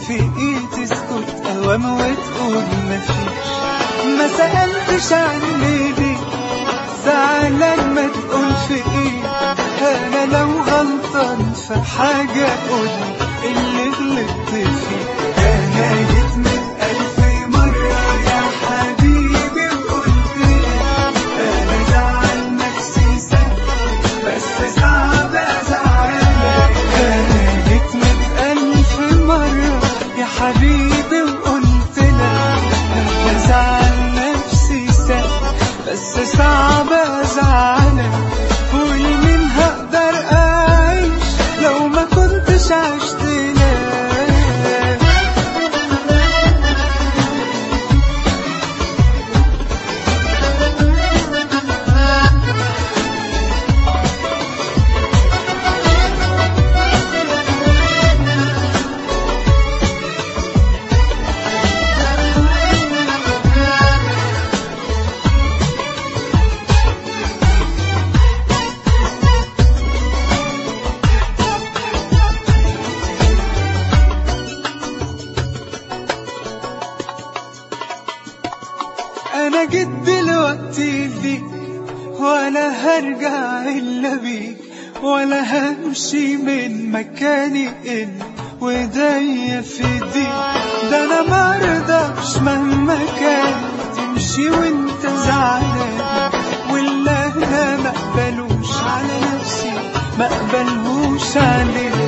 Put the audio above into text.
في ايه تسكت اوام وتقول مفيش ما سألتش عني ليه زعلان ما تقول في ايه انا لو غلطان في حاجة قول اللي غلطت فيه انا جيت من الف مرة يا حبيبي وقلت لك انا زعل نفسي سهل بس صعب ازعلك انا جيت من الف مرة يا حبيبي وقلت لك انا زعل نفسي سهل بس صعب ازعلك قول مين هقدر اعيش لو ما كنتش عشت لك انا جيت دلوقتي ليك ولا هرجع الا بيك ولا همشي من مكاني الا وايديا في ايديك ده انا مرضاش مهما كان تمشي وانت زعلان واللي انا مقبلوش على نفسي مقبلهوش عليك